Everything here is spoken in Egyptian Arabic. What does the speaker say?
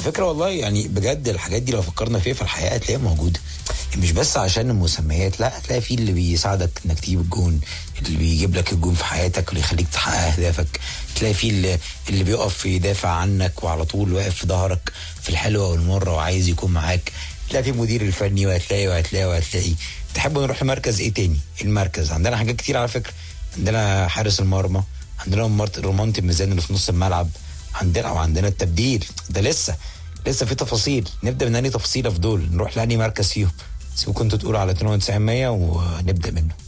فكره والله يعني بجد الحاجات دي لو فكرنا فيها في الحياه هتلاقيها موجوده مش بس عشان المسميات لا هتلاقي في اللي بيساعدك انك تجيب الجون اللي بيجيب لك الجون في حياتك واللي يخليك تحقق اهدافك تلاقي في اللي, اللي بيقف يدافع عنك وعلى طول واقف في ظهرك في الحلوه والمره وعايز يكون معاك تلاقي في المدير الفني وهتلاقي وهتلاقي وهتلاقي تحب نروح لمركز ايه تاني المركز عندنا حاجات كتير على فكره عندنا حارس المرمى عندنا رمانة الميزان اللي في نص الملعب عندنا وعندنا التبديل ده لسه لسه في تفاصيل نبدا من انهي تفصيله في دول نروح لاني مركز فيهم سيبكم انتوا تقولوا على 92 ونبدا منه